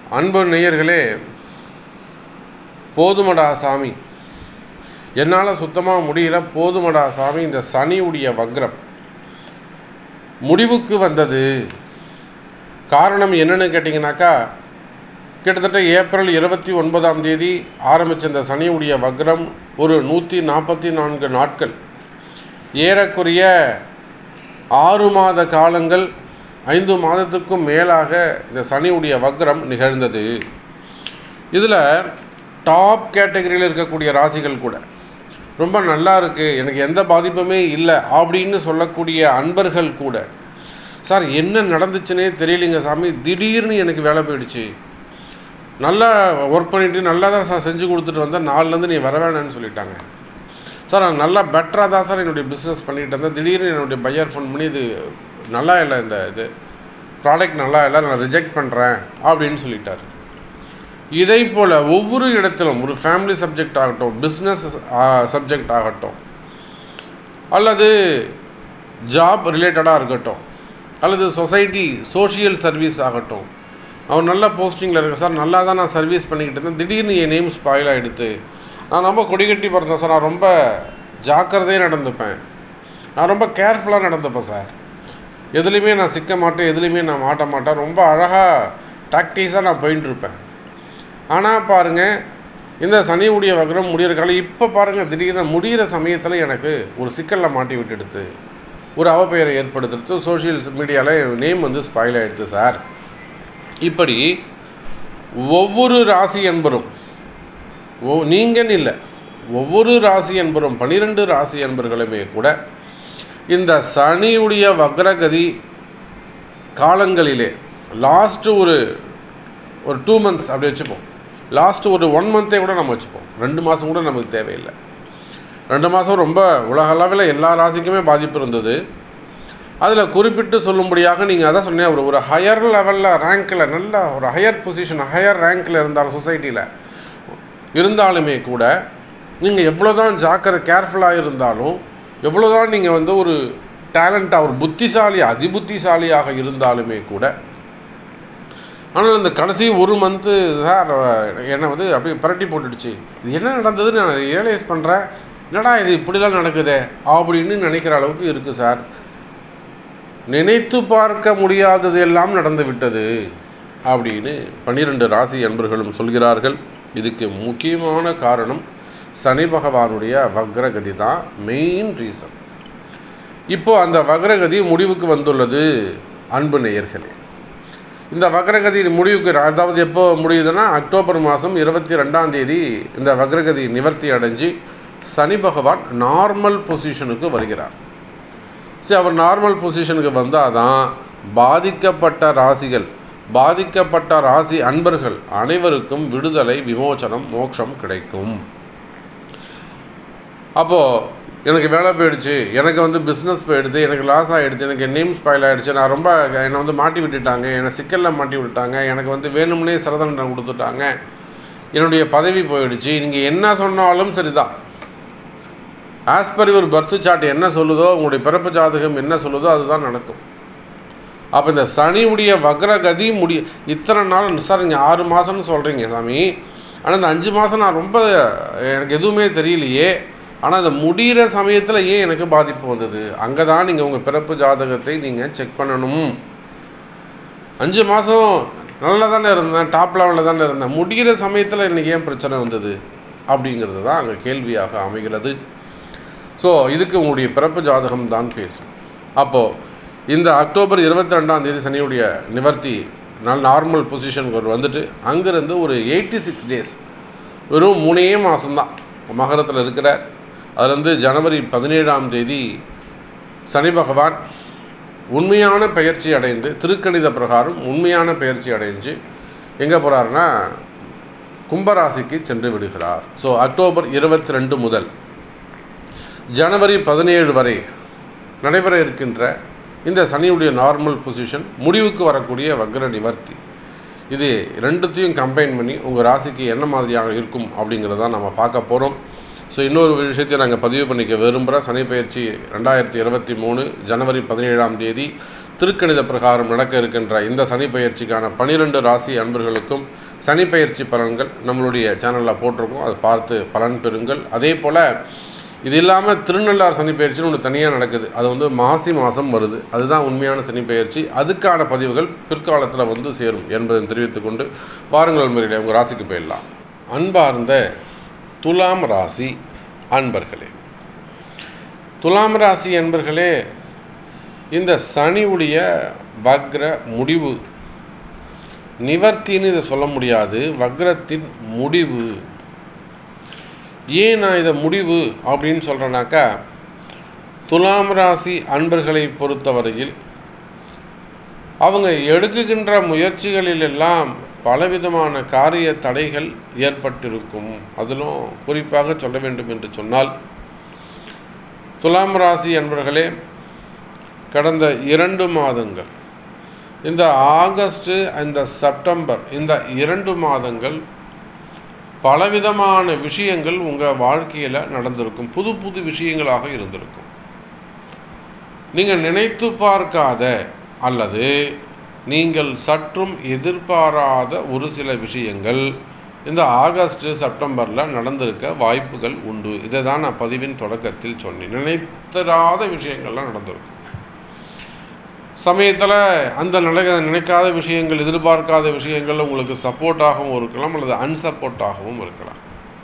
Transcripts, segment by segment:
அன்பு நேயர்களே போதுமடா சாமி என்னால் சுத்தமாக முடியல போதுமடா சாமி இந்த சனியுடைய வக்ரம் முடிவுக்கு வந்தது காரணம் என்னன்னு கேட்டிங்கனாக்கா கிட்டத்தட்ட ஏப்ரல் இருபத்தி ஒன்பதாம் தேதி ஆரம்பித்த இந்த சனியுடைய வக்ரம் ஒரு நூற்றி நாற்பத்தி நான்கு நாட்கள் ஏறக்குறைய ஆறு மாத காலங்கள் ஐந்து மாதத்துக்கும் மேலாக இந்த சனியுடைய வக்ரம் நிகழ்ந்தது இதில் டாப் கேட்டகரியில் இருக்கக்கூடிய ராசிகள் கூட ரொம்ப நல்லா இருக்குது எனக்கு எந்த பாதிப்புமே இல்லை அப்படின்னு சொல்லக்கூடிய அன்பர்கள் கூட சார் என்ன நடந்துச்சுன்னே தெரியலைங்க சாமி திடீர்னு எனக்கு வேலை போயிடுச்சு நல்லா ஒர்க் பண்ணிட்டு நல்லா தான் சார் செஞ்சு கொடுத்துட்டு வந்தேன் நாலுலேருந்து நீ வர வேணான்னு சொல்லிட்டாங்க சார் நான் நல்லா பெட்டராக தான் சார் என்னுடைய பிஸ்னஸ் பண்ணிகிட்டு இருந்தேன் திடீர்னு என்னுடைய பையர் ஃபோன் பண்ணி இது நல்லா இல்லை இந்த இது ப்ராடக்ட் நல்லா இல்லை நான் ரிஜெக்ட் பண்ணுறேன் அப்படின்னு சொல்லிட்டார் இதை போல் ஒவ்வொரு இடத்திலும் ஒரு ஃபேமிலி சப்ஜெக்ட் ஆகட்டும் பிஸ்னஸ் சப்ஜெக்ட் ஆகட்டும் அல்லது ஜாப் ரிலேட்டடாக இருக்கட்டும் அல்லது சொசைட்டி சோஷியல் சர்வீஸ் ஆகட்டும் அவர் நல்ல போஸ்டிங்கில் இருக்க சார் நல்லா தான் நான் சர்வீஸ் பண்ணிக்கிட்டு இருந்தேன் திடீர்னு என் நேம் ஸ்பாயில் ஆகிடுது நான் ரொம்ப கொடிகட்டி பிறந்தேன் சார் நான் ரொம்ப ஜாக்கிரதையாக நடந்துப்பேன் நான் ரொம்ப கேர்ஃபுல்லாக நடந்துப்பேன் சார் எதுலேயுமே நான் சிக்க மாட்டேன் எதுலேயுமே நான் மாட்ட மாட்டேன் ரொம்ப அழகாக டாக்டிஸாக நான் போயின்னு இருப்பேன் ஆனால் பாருங்கள் இந்த சனியுடைய வக்ரம் முடிகிற காலம் இப்போ பாருங்கள் திடீர்னு முடிகிற சமயத்தில் எனக்கு ஒரு சிக்கலில் மாட்டி விட்டுடுது ஒரு அவப்பெயரை ஏற்படுத்துறது சோஷியல் மீடியாவில் நேம் வந்து ஸ்பாயில் ஆகிடுது சார் இப்படி ஒவ்வொரு ராசி என்பரும் ஓ நீங்கள் இல்லை ஒவ்வொரு ராசி என்பரும் பனிரெண்டு ராசி என்பர்களுமே கூட இந்த சனியுடைய வக்ரகதி காலங்களிலே லாஸ்ட்டு ஒரு ஒரு டூ மந்த்ஸ் அப்படி வச்சுப்போம் லாஸ்ட்டு ஒரு ஒன் மந்த்தே கூட நம்ம வச்சுப்போம் ரெண்டு மாதம் கூட நமக்கு தேவையில்லை ரெண்டு மாதம் ரொம்ப உலக அளவில் எல்லா ராசிக்குமே பாதிப்பு இருந்தது அதில் குறிப்பிட்டு சொல்லும்படியாக நீங்கள் அதான் சொன்னேன் ஒரு ஒரு ஹையர் லெவலில் ரேங்க்கில் நல்ல ஒரு ஹையர் பொசிஷன் ஹையர் ரேங்க்கில் இருந்தாலும் சொசைட்டியில் இருந்தாலுமே கூட நீங்கள் எவ்வளோ தான் ஜாக்கிர கேர்ஃபுல்லாக இருந்தாலும் எவ்வளோ தான் நீங்கள் வந்து ஒரு டேலண்ட்டாக ஒரு புத்திசாலி அதிபுத்திசாலியாக இருந்தாலுமே கூட ஆனால் இந்த கடைசி ஒரு மந்த்து சார் என்னை வந்து அப்படியே புரட்டி போட்டுடுச்சு இது என்ன நடந்ததுன்னு நான் ரியலைஸ் பண்ணுறேன் என்னடா இது இப்படிலாம் நடக்குதே அப்படின்னு நினைக்கிற அளவுக்கு இருக்குது சார் நினைத்து பார்க்க முடியாதது எல்லாம் நடந்து விட்டது அப்படின்னு பன்னிரெண்டு ராசி அன்பர்களும் சொல்கிறார்கள் இதுக்கு முக்கியமான காரணம் சனி பகவானுடைய வக்ரகதி தான் மெயின் ரீசன் இப்போ அந்த வக்ரகதி முடிவுக்கு வந்துள்ளது அன்பு நேயர்களே இந்த வக்ரகதி முடிவுக்கு அதாவது எப்போ முடியுதுன்னா அக்டோபர் மாதம் இருபத்தி ரெண்டாம் தேதி இந்த வக்ரகதி நிவர்த்தி அடைஞ்சு சனி பகவான் நார்மல் பொசிஷனுக்கு வருகிறார் சரி அவர் நார்மல் பொசிஷனுக்கு வந்தால் தான் பாதிக்கப்பட்ட ராசிகள் பாதிக்கப்பட்ட ராசி அன்பர்கள் அனைவருக்கும் விடுதலை விமோச்சனம் மோட்சம் கிடைக்கும் அப்போது எனக்கு வேலை போயிடுச்சு எனக்கு வந்து பிஸ்னஸ் போயிடுது எனக்கு லாஸ் ஆகிடுச்சு எனக்கு நேம் ஸ்பாயில் ஆகிடுச்சு நான் ரொம்ப என்னை வந்து மாட்டி விட்டுட்டாங்க என்னை சிக்கலில் மாட்டி விட்டுட்டாங்க எனக்கு வந்து வேணும்னே சிறதண்டனை கொடுத்துட்டாங்க என்னுடைய பதவி போயிடுச்சு நீங்கள் என்ன சொன்னாலும் சரிதான் as per your birth chart என்ன சொல்லுதோ உங்களுடைய பிறப்பு ஜாதகம் என்ன சொல்லுதோ அதுதான் நடக்கும் அப்போ இந்த சனியுடைய வக்ரகதி முடி இத்தனை நாள் சார் நீங்கள் ஆறு மாதம்னு சொல்கிறீங்க சாமி ஆனால் இந்த அஞ்சு மாதம் நான் ரொம்ப எனக்கு எதுவுமே தெரியலையே ஆனால் அந்த முடிகிற சமயத்தில் ஏன் எனக்கு பாதிப்பு வந்தது அங்கே தான் நீங்கள் உங்கள் பிறப்பு ஜாதகத்தை நீங்கள் செக் பண்ணணும் அஞ்சு மாதம் நல்லா தானே இருந்தேன் டாப் லெவலில் தானே இருந்தேன் முடிகிற சமயத்தில் எனக்கு ஏன் பிரச்சனை வந்தது அப்படிங்கிறது தான் அங்கே கேள்வியாக அமைகிறது ஸோ இதுக்கு உங்களுடைய பிறப்பு ஜாதகம் தான் பேசும் அப்போது இந்த அக்டோபர் இருபத்தி ரெண்டாம் தேதி சனியுடைய நிவர்த்தி நல்ல நார்மல் பொசிஷனுக்கு வந்துட்டு அங்கேருந்து ஒரு எயிட்டி சிக்ஸ் டேஸ் வெறும் மூணே மாதம்தான் மகரத்தில் இருக்கிற அதுலேருந்து ஜனவரி பதினேழாம் தேதி சனி பகவான் உண்மையான பயிற்சி அடைந்து திருக்கணித பிரகாரம் உண்மையான பயிற்சி அடைஞ்சு எங்கே போகிறாருன்னா கும்பராசிக்கு சென்று விடுகிறார் ஸோ அக்டோபர் இருபத்தி ரெண்டு முதல் ஜனவரி பதினேழு வரை நடைபெற இருக்கின்ற இந்த சனியுடைய நார்மல் பொசிஷன் முடிவுக்கு வரக்கூடிய வக்ர நிவர்த்தி இது ரெண்டுத்தையும் கம்பைன் பண்ணி உங்கள் ராசிக்கு என்ன மாதிரியாக இருக்கும் அப்படிங்கிறத நம்ம பார்க்க போகிறோம் ஸோ இன்னொரு விஷயத்தை நாங்கள் பதிவு பண்ணிக்க விரும்புகிற சனி பயிற்சி ரெண்டாயிரத்தி இருபத்தி மூணு ஜனவரி பதினேழாம் தேதி திருக்கணித பிரகாரம் நடக்க இருக்கின்ற இந்த சனி பயிற்சிக்கான பனிரெண்டு ராசி அன்பர்களுக்கும் சனி பயிற்சி பலன்கள் நம்மளுடைய சேனலில் போட்டிருக்கோம் அதை பார்த்து பலன் பெறுங்கள் அதே போல் இது இல்லாமல் திருநள்ளார் சனி பயிற்சின்னு ஒன்று தனியாக நடக்குது அது வந்து மாசி மாதம் வருது அதுதான் உண்மையான சனி பயிற்சி அதுக்கான பதிவுகள் பிற்காலத்தில் வந்து சேரும் என்பதை தெரிவித்துக்கொண்டு வாருங்கள் முறையில் உங்கள் ராசிக்கு போயிடலாம் அன்பார்ந்த துலாம் ராசி அன்பர்களே துலாம் ராசி அன்பர்களே இந்த சனியுடைய வக்ர முடிவு நிவர்த்தின்னு இதை சொல்ல முடியாது வக்ரத்தின் முடிவு ஏன் நான் இதை முடிவு அப்படின்னு சொல்கிறேன்னாக்கா துலாம் ராசி அன்பர்களை பொறுத்தவரையில் அவங்க எடுக்குகின்ற முயற்சிகளிலெல்லாம் பலவிதமான காரிய தடைகள் ஏற்பட்டிருக்கும் அதிலும் குறிப்பாக சொல்ல வேண்டும் என்று சொன்னால் துலாம் ராசி அன்பர்களே கடந்த இரண்டு மாதங்கள் இந்த ஆகஸ்ட்டு இந்த செப்டம்பர் இந்த இரண்டு மாதங்கள் பலவிதமான விஷயங்கள் உங்கள் வாழ்க்கையில் நடந்திருக்கும் புது புது விஷயங்களாக இருந்திருக்கும் நீங்கள் நினைத்து பார்க்காத அல்லது நீங்கள் சற்றும் எதிர்பாராத ஒரு சில விஷயங்கள் இந்த ஆகஸ்ட் செப்டம்பரில் நடந்திருக்க வாய்ப்புகள் உண்டு இதை தான் நான் பதிவின் தொடக்கத்தில் சொன்னேன் நினைத்தராத விஷயங்கள்லாம் நடந்திருக்கும் சமயத்தில் அந்த நினைக்க நினைக்காத விஷயங்கள் எதிர்பார்க்காத விஷயங்கள் உங்களுக்கு சப்போர்ட்டாகவும் இருக்கலாம் அல்லது அன்சப்போர்ட்டாகவும் இருக்கலாம்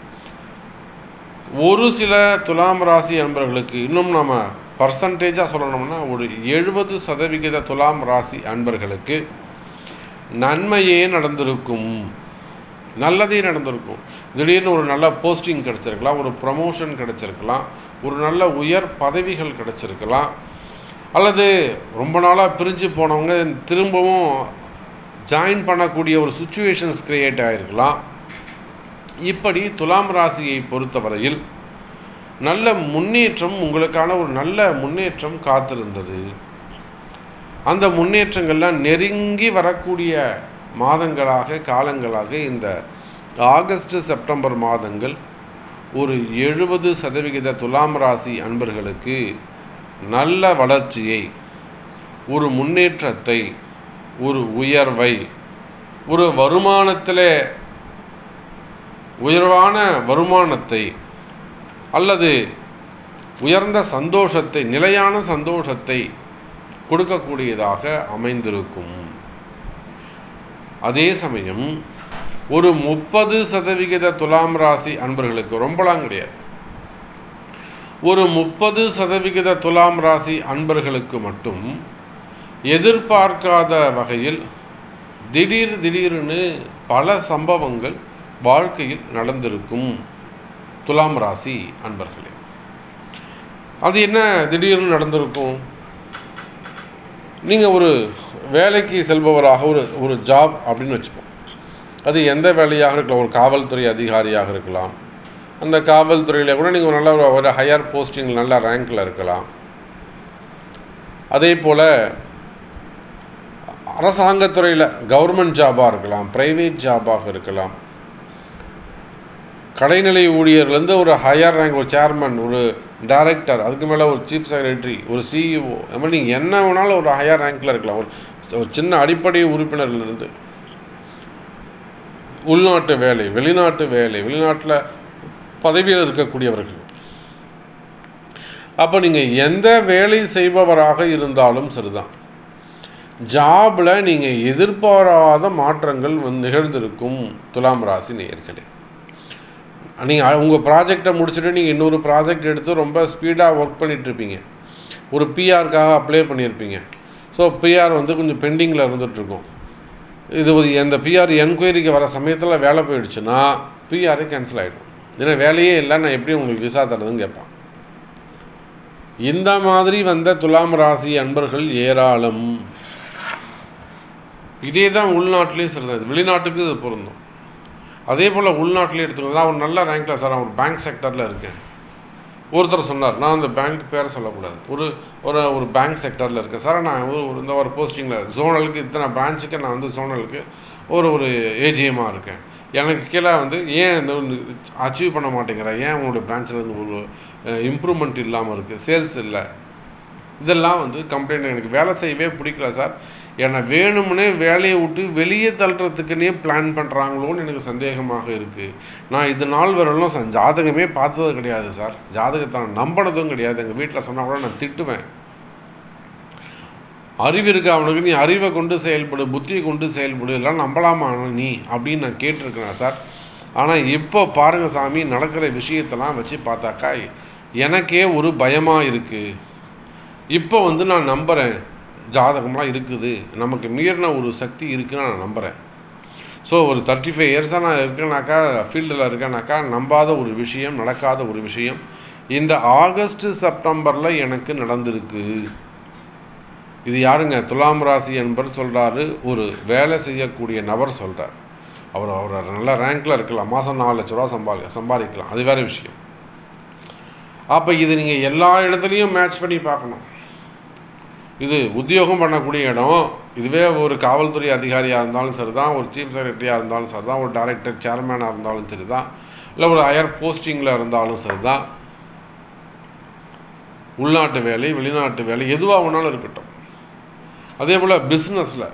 ஒரு சில துலாம் ராசி அன்பர்களுக்கு இன்னும் நாம் பர்சன்டேஜாக சொல்லணும்னா ஒரு எழுபது சதவிகித துலாம் ராசி அன்பர்களுக்கு நன்மையே நடந்திருக்கும் நல்லதே நடந்திருக்கும் திடீர்னு ஒரு நல்ல போஸ்டிங் கிடச்சிருக்கலாம் ஒரு ப்ரமோஷன் கிடச்சிருக்கலாம் ஒரு நல்ல உயர் பதவிகள் கிடச்சிருக்கலாம் அல்லது ரொம்ப நாளாக பிரிஞ்சு போனவங்க திரும்பவும் ஜாயின் பண்ணக்கூடிய ஒரு சுச்சுவேஷன்ஸ் க்ரியேட் ஆகிருக்கலாம் இப்படி துலாம் ராசியை பொறுத்தவரையில் நல்ல முன்னேற்றம் உங்களுக்கான ஒரு நல்ல முன்னேற்றம் காத்திருந்தது அந்த முன்னேற்றங்கள்லாம் நெருங்கி வரக்கூடிய மாதங்களாக காலங்களாக இந்த ஆகஸ்ட் செப்டம்பர் மாதங்கள் ஒரு எழுபது சதவிகித துலாம் ராசி அன்பர்களுக்கு நல்ல வளர்ச்சியை ஒரு முன்னேற்றத்தை ஒரு உயர்வை ஒரு வருமானத்தில் உயர்வான வருமானத்தை அல்லது உயர்ந்த சந்தோஷத்தை நிலையான சந்தோஷத்தை கொடுக்கக்கூடியதாக அமைந்திருக்கும் அதே சமயம் ஒரு முப்பது சதவிகித துலாம் ராசி அன்பர்களுக்கு ரொம்பலாம் கிடையாது ஒரு முப்பது சதவிகித துலாம் ராசி அன்பர்களுக்கு மட்டும் எதிர்பார்க்காத வகையில் திடீர் திடீர்னு பல சம்பவங்கள் வாழ்க்கையில் நடந்திருக்கும் துலாம் ராசி அன்பர்களே அது என்ன திடீர்னு நடந்திருக்கும் நீங்கள் ஒரு வேலைக்கு செல்பவராக ஒரு ஒரு ஜாப் அப்படின்னு வச்சுப்போம் அது எந்த வேலையாக இருக்கலாம் ஒரு காவல்துறை அதிகாரியாக இருக்கலாம் அந்த காவல்துறையில் கூட நீங்கள் நல்ல ஒரு ஒரு ஹையர் போஸ்டிங் நல்ல ரேங்கில் இருக்கலாம் அதே போல் அரசாங்கத்துறையில் கவர்மெண்ட் ஜாபாக இருக்கலாம் ப்ரைவேட் ஜாபாக இருக்கலாம் கடைநிலை ஊழியர்லேருந்து ஒரு ஹையர் ரேங்க் ஒரு சேர்மன் ஒரு டைரக்டர் அதுக்கு மேலே ஒரு சீஃப் செக்ரட்டரி ஒரு சிஇஓ அது மாதிரி நீங்கள் என்ன வேணாலும் ஒரு ஹையர் ரேங்க்கில் இருக்கலாம் ஒரு ஒரு சின்ன அடிப்படை உறுப்பினர்லேருந்து உள்நாட்டு வேலை வெளிநாட்டு வேலை வெளிநாட்டில் பதவியில் இருக்கக்கூடியவர்கள் அப்போ நீங்கள் எந்த வேலை செய்பவராக இருந்தாலும் சரிதான் ஜாபில் நீங்கள் எதிர்பாராத மாற்றங்கள் வந்து நிகழ்ந்திருக்கும் துலாம் ராசி நேயர்களே நீங்கள் உங்கள் ப்ராஜெக்டை முடிச்சுட்டு நீங்கள் இன்னொரு ப்ராஜெக்ட் எடுத்து ரொம்ப ஸ்பீடாக ஒர்க் பண்ணிகிட்ருப்பீங்க ஒரு பிஆருக்காக அப்ளை பண்ணியிருப்பீங்க ஸோ பிஆர் வந்து கொஞ்சம் பெண்டிங்கில் இருந்துகிட்ருக்கும் இது ஒரு அந்த பிஆர் என்கொயரிக்கு வர சமயத்தில் வேலை போயிடுச்சுன்னா பிஆரே கேன்சல் ஆகிடும் ஏன்னா வேலையே இல்லை நான் எப்படி உங்களுக்கு விசா தரதுன்னு கேட்பான் இந்த மாதிரி வந்த துலாம் ராசி அன்பர்கள் ஏராளம் இதே தான் உள்நாட்டிலே சிறந்தது வெளிநாட்டுக்கு இது பொருந்தும் அதே போல் உள்நாட்டிலே எடுத்துக்கணும் நான் ஒரு நல்ல ரேங்க்கில் சார் நான் ஒரு பேங்க் செக்டரில் இருக்கேன் ஒருத்தர் சொன்னார் நான் அந்த பேங்க் பேரை சொல்லக்கூடாது ஒரு ஒரு ஒரு பேங்க் செக்டரில் இருக்கேன் சார் நான் ஒரு ஒரு இந்த ஒரு போஸ்டிங்கில் ஜோனலுக்கு இத்தனை பிரான்ச்சுக்கு நான் வந்து ஜோனலுக்கு ஒரு ஒரு ஏஜிஎம்மாக இருக்கேன் எனக்கு கீழே வந்து ஏன் இந்த அச்சீவ் பண்ண மாட்டேங்கிற ஏன் உங்களுடைய பிரான்ச்சில் இருந்து ஒரு இம்ப்ரூவ்மெண்ட் இல்லாமல் இருக்குது சேல்ஸ் இல்லை இதெல்லாம் வந்து கம்ப்ளைண்ட் எனக்கு வேலை செய்யவே பிடிக்கல சார் என்னை வேணும்னே வேலையை விட்டு வெளியே தள்ளுறதுக்குன்னே பிளான் பண்ணுறாங்களோன்னு எனக்கு சந்தேகமாக இருக்குது நான் இது நாள் வரலும் சார் ஜாதகமே பார்த்தது கிடையாது சார் ஜாதகத்தை நான் நம்பினதும் கிடையாது எங்கள் வீட்டில் சொன்னால் கூட நான் திட்டுவேன் அறிவு இருக்கு அவனுக்கு நீ அறிவை கொண்டு செயல்படு புத்தியை கொண்டு செயல்படு இதெல்லாம் நம்பலாமா நீ அப்படின்னு நான் கேட்டிருக்கிறேன் சார் ஆனால் இப்போ பாருங்கள் சாமி நடக்கிற விஷயத்தெல்லாம் வச்சு பார்த்தாக்கா எனக்கே ஒரு பயமாக இருக்குது இப்போ வந்து நான் நம்புகிறேன் ஜாதகம்லாம் இருக்குது நமக்கு மீறின ஒரு சக்தி இருக்குன்னு நான் நம்புகிறேன் ஸோ ஒரு தேர்ட்டி ஃபைவ் இயர்ஸாக நான் இருக்கேனாக்கா ஃபீல்டில் இருக்கேனாக்கா நம்பாத ஒரு விஷயம் நடக்காத ஒரு விஷயம் இந்த ஆகஸ்ட் செப்டம்பரில் எனக்கு நடந்திருக்கு இது யாருங்க துலாம் ராசி என்பர் சொல்கிறாரு ஒரு வேலை செய்யக்கூடிய நபர் சொல்கிறார் அவர் அவர் நல்ல ரேங்க்கில் இருக்கலாம் மாதம் நாலு லட்ச ரூபா சம்பாதி சம்பாதிக்கலாம் அது வேறு விஷயம் அப்போ இது நீங்கள் எல்லா இடத்துலையும் மேட்ச் பண்ணி பார்க்கணும் இது உத்தியோகம் பண்ணக்கூடிய இடம் இதுவே ஒரு காவல்துறை அதிகாரியாக இருந்தாலும் சரி தான் ஒரு சீஃப் செக்ரட்டரியாக இருந்தாலும் சரி தான் ஒரு டைரக்டர் சேர்மேனாக இருந்தாலும் சரி தான் இல்லை ஒரு ஹையர் போஸ்டிங்கில் இருந்தாலும் சரி தான் உள்நாட்டு வேலை வெளிநாட்டு வேலை எதுவாக வேணாலும் இருக்கட்டும் அதே போல் பிஸ்னஸில்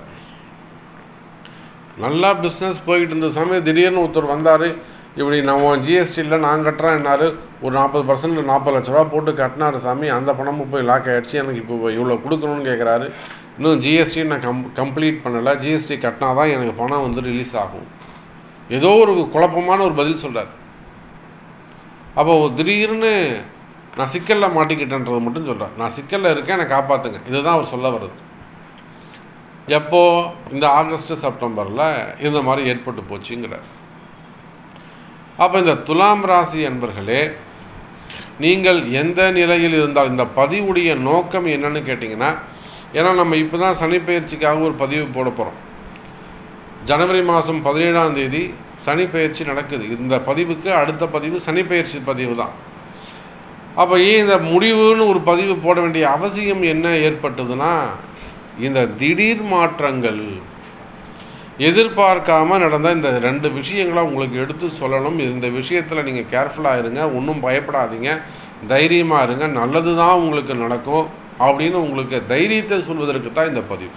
நல்லா பிஸ்னஸ் போய்கிட்டு இருந்த சமயம் திடீர்னு ஒருத்தர் வந்தார் இப்படி நம்ம ஜிஎஸ்டியில் நான் கட்டுறேன்னாரு ஒரு நாற்பது பர்சன்ட் நாற்பது லட்ச ரூபா போட்டு கட்டினாரு சாமி அந்த பணமும் போய் லாக் ஆகிடுச்சு எனக்கு இப்போ இவ்வளோ கொடுக்கணும்னு கேட்குறாரு இன்னும் ஜிஎஸ்டி நான் கம் கம்ப்ளீட் பண்ணலை ஜிஎஸ்டி கட்டினா தான் எனக்கு பணம் வந்து ரிலீஸ் ஆகும் ஏதோ ஒரு குழப்பமான ஒரு பதில் சொல்கிறார் அப்போ திடீர்னு நான் சிக்கலில் மாட்டிக்கிட்டேன்றது மட்டும் சொல்கிறார் நான் சிக்கலில் இருக்கேன் என்னை காப்பாற்றுங்க இதுதான் அவர் சொல்ல வருது எப்போ இந்த ஆகஸ்ட் செப்டம்பரில் இந்த மாதிரி ஏற்பட்டு போச்சுங்கிறார் அப்போ இந்த துலாம் ராசி என்பர்களே நீங்கள் எந்த நிலையில் இருந்தால் இந்த பதிவுடைய நோக்கம் என்னன்னு கேட்டிங்கன்னா ஏன்னா நம்ம இப்போ தான் சனிப்பெயர்ச்சிக்காக ஒரு பதிவு போட போகிறோம் ஜனவரி மாதம் பதினேழாம் தேதி சனிப்பெயர்ச்சி நடக்குது இந்த பதிவுக்கு அடுத்த பதிவு சனிப்பெயர்ச்சி பதிவு தான் அப்போ ஏன் இந்த முடிவுன்னு ஒரு பதிவு போட வேண்டிய அவசியம் என்ன ஏற்பட்டதுன்னா இந்த திடீர் மாற்றங்கள் எதிர்பார்க்காம நடந்த இந்த ரெண்டு விஷயங்களை உங்களுக்கு எடுத்து சொல்லணும் இந்த விஷயத்தில் நீங்கள் கேர்ஃபுல்லாக இருங்க ஒன்றும் பயப்படாதீங்க தைரியமாக இருங்க நல்லது தான் உங்களுக்கு நடக்கும் அப்படின்னு உங்களுக்கு தைரியத்தை சொல்வதற்கு தான் இந்த பதிவு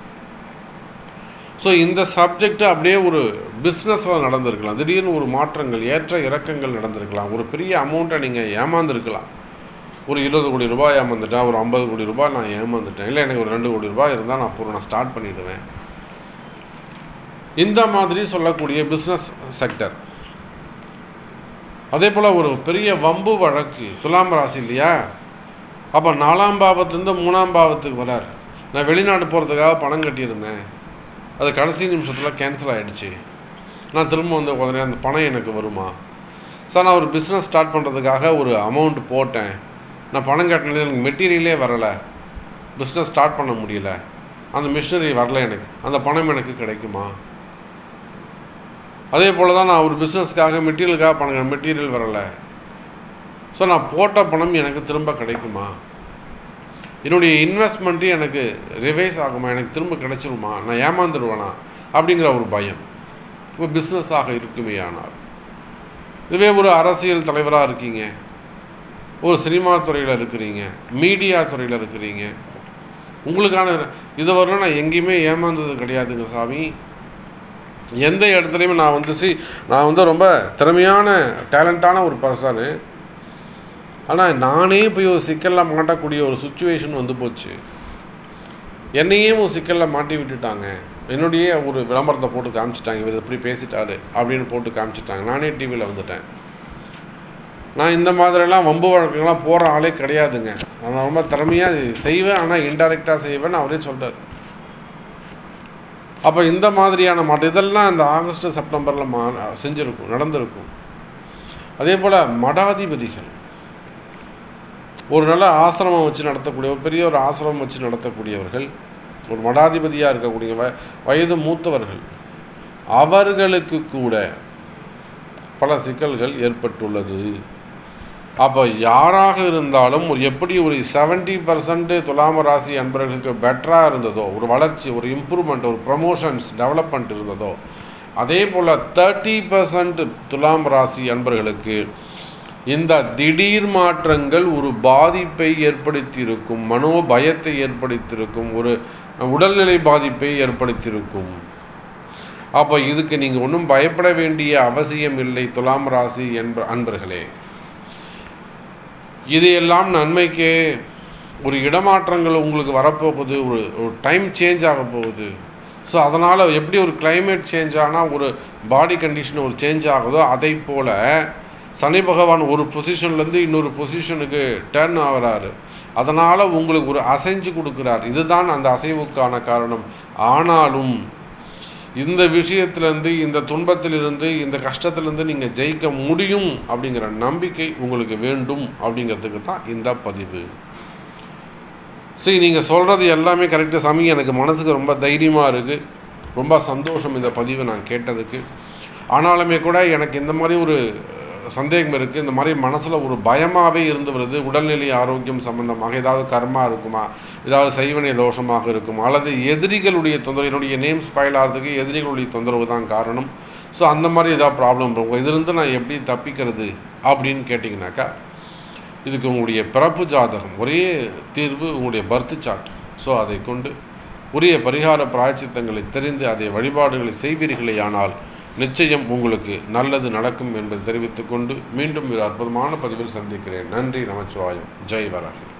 ஸோ இந்த சப்ஜெக்ட் அப்படியே ஒரு பிஸ்னஸில் நடந்திருக்கலாம் திடீர்னு ஒரு மாற்றங்கள் ஏற்ற இறக்கங்கள் நடந்திருக்கலாம் ஒரு பெரிய அமௌண்ட்டை நீங்கள் ஏமாந்துருக்கலாம் ஒரு இருபது கோடி ரூபாய் ஏமாந்துட்டேன் ஒரு ஐம்பது கோடி ரூபாய் நான் ஏமாந்துட்டேன் இல்லை எனக்கு ஒரு ரெண்டு கோடி ரூபாய் இருந்தால் நான் பூரா நான் ஸ்டார்ட் பண்ணிவிடுவேன் இந்த மாதிரி சொல்லக்கூடிய பிஸ்னஸ் செக்டர் அதே போல் ஒரு பெரிய வம்பு வழக்கு துலாம் ராசி இல்லையா அப்போ நாலாம் பாவத்துலேருந்து மூணாம் பாவத்துக்கு வரார் நான் வெளிநாடு போகிறதுக்காக பணம் கட்டியிருந்தேன் அது கடைசி நிமிஷத்தில் கேன்சல் ஆகிடுச்சு நான் திரும்ப வந்து உடனே அந்த பணம் எனக்கு வருமா சார் நான் ஒரு பிஸ்னஸ் ஸ்டார்ட் பண்ணுறதுக்காக ஒரு அமௌண்ட் போட்டேன் நான் பணம் கட்டினது எனக்கு மெட்டீரியலே வரலை பிஸ்னஸ் ஸ்டார்ட் பண்ண முடியல அந்த மிஷினரி வரல எனக்கு அந்த பணம் எனக்கு கிடைக்குமா அதே போல் தான் நான் ஒரு பிஸ்னஸ்க்காக மெட்டீரியலுக்காக பணம் மெட்டீரியல் வரலை ஸோ நான் போட்ட பணம் எனக்கு திரும்ப கிடைக்குமா என்னுடைய இன்வெஸ்ட்மெண்ட்டு எனக்கு ரிவைஸ் ஆகுமா எனக்கு திரும்ப கிடைச்சிருமா நான் ஏமாந்துடுவேனா அப்படிங்கிற ஒரு பயம் இப்போ பிஸ்னஸாக இருக்குமே ஆனால் இதுவே ஒரு அரசியல் தலைவராக இருக்கீங்க ஒரு சினிமா துறையில் இருக்கிறீங்க மீடியா துறையில் இருக்கிறீங்க உங்களுக்கான இதுவரையிலும் நான் எங்கேயுமே ஏமாந்தது கிடையாதுங்க சாமி எந்த இடத்துலையுமே நான் வந்து சி நான் வந்து ரொம்ப திறமையான டேலண்டான ஒரு பர்சனு ஆனால் நானே போய் ஒரு சிக்கலில் மாட்டக்கூடிய ஒரு சுச்சுவேஷன் வந்து போச்சு என்னையே ஒரு சிக்கலில் மாட்டி விட்டுட்டாங்க என்னுடைய ஒரு விளம்பரத்தை போட்டு காமிச்சிட்டாங்க இவர் இப்படி பேசிட்டாரு அப்படின்னு போட்டு காமிச்சிட்டாங்க நானே டிவியில் வந்துட்டேன் நான் இந்த மாதிரிலாம் வம்பு வழக்குகள்லாம் போகிற ஆளே கிடையாதுங்க நான் ரொம்ப திறமையாக செய்வேன் ஆனால் இன்டைரக்டாக செய்வேன் அவரே சொல்கிறார் அப்போ இந்த மாதிரியான மாற்றம் இதெல்லாம் இந்த ஆகஸ்ட் செப்டம்பரில் மா செஞ்சுருக்கும் நடந்திருக்கும் அதே போல் மடாதிபதிகள் ஒரு நல்ல ஆசிரமம் வச்சு நடத்தக்கூடிய ஒரு பெரிய ஒரு ஆசிரமம் வச்சு நடத்தக்கூடியவர்கள் ஒரு மடாதிபதியாக இருக்கக்கூடிய வ வயது மூத்தவர்கள் அவர்களுக்கு கூட பல சிக்கல்கள் ஏற்பட்டுள்ளது அப்போ யாராக இருந்தாலும் ஒரு எப்படி ஒரு செவன்ட்டி பர்சன்ட் துலாம ராசி அன்பர்களுக்கு பெட்டராக இருந்ததோ ஒரு வளர்ச்சி ஒரு இம்ப்ரூவ்மெண்ட் ஒரு ப்ரமோஷன்ஸ் டெவலப்மெண்ட் இருந்ததோ அதே போல் தேர்ட்டி பர்சன்ட் துலாம் ராசி அன்பர்களுக்கு இந்த திடீர் மாற்றங்கள் ஒரு பாதிப்பை ஏற்படுத்தியிருக்கும் மனோபயத்தை ஏற்படுத்தியிருக்கும் ஒரு உடல்நிலை பாதிப்பை ஏற்படுத்தியிருக்கும் அப்போ இதுக்கு நீங்கள் ஒன்றும் பயப்பட வேண்டிய அவசியம் இல்லை துலாம் ராசி என்ப அன்பர்களே இது எல்லாம் நன்மைக்கே ஒரு இடமாற்றங்கள் உங்களுக்கு வரப்போகுது ஒரு ஒரு டைம் சேஞ்ச் ஆக போகுது ஸோ அதனால் எப்படி ஒரு climate சேஞ்ச் ஆனால் ஒரு பாடி கண்டிஷன் ஒரு சேஞ்ச் ஆகுதோ அதை போல் சனி பகவான் ஒரு பொசிஷன்லேருந்து இன்னொரு பொசிஷனுக்கு டேர்ன் ஆகிறாரு அதனால் உங்களுக்கு ஒரு அசைஞ்சு கொடுக்குறார் இதுதான் அந்த அசைவுக்கான காரணம் ஆனாலும் இந்த விஷயத்திலேருந்து இந்த துன்பத்திலிருந்து இந்த கஷ்டத்திலேருந்து நீங்கள் ஜெயிக்க முடியும் அப்படிங்கிற நம்பிக்கை உங்களுக்கு வேண்டும் அப்படிங்கிறதுக்கு தான் இந்த பதிவு சரி நீங்கள் சொல்கிறது எல்லாமே கரெக்டாக சாமி எனக்கு மனசுக்கு ரொம்ப தைரியமாக இருக்குது ரொம்ப சந்தோஷம் இந்த பதிவை நான் கேட்டதுக்கு ஆனாலுமே கூட எனக்கு இந்த மாதிரி ஒரு சந்தேகம் இருக்குது இந்த மாதிரி மனசில் ஒரு பயமாகவே இருந்து வருது உடல்நிலை ஆரோக்கியம் சம்பந்தமாக ஏதாவது கர்மா இருக்குமா ஏதாவது சைவனிய தோஷமாக இருக்குமா அல்லது எதிரிகளுடைய தொந்தரவு என்னுடைய நேம் ஸ்பாயில் ஆகிறதுக்கு எதிரிகளுடைய தொந்தரவு தான் காரணம் ஸோ அந்த மாதிரி ஏதாவது ப்ராப்ளம் இருக்கும் இதிலிருந்து நான் எப்படி தப்பிக்கிறது அப்படின்னு கேட்டிங்கனாக்கா இதுக்கு உங்களுடைய பிறப்பு ஜாதகம் ஒரே தீர்வு உங்களுடைய பர்த் சார்ட் ஸோ அதை கொண்டு உரிய பரிகார பிராயச்சித்தங்களை தெரிந்து அதை வழிபாடுகளை செய்வீர்களே ஆனால் நிச்சயம் உங்களுக்கு நல்லது நடக்கும் என்பதை தெரிவித்துக்கொண்டு மீண்டும் ஒரு அற்புதமான பதிவில் சந்திக்கிறேன் நன்றி நமச்சிவாயம் ஜெய் வராகி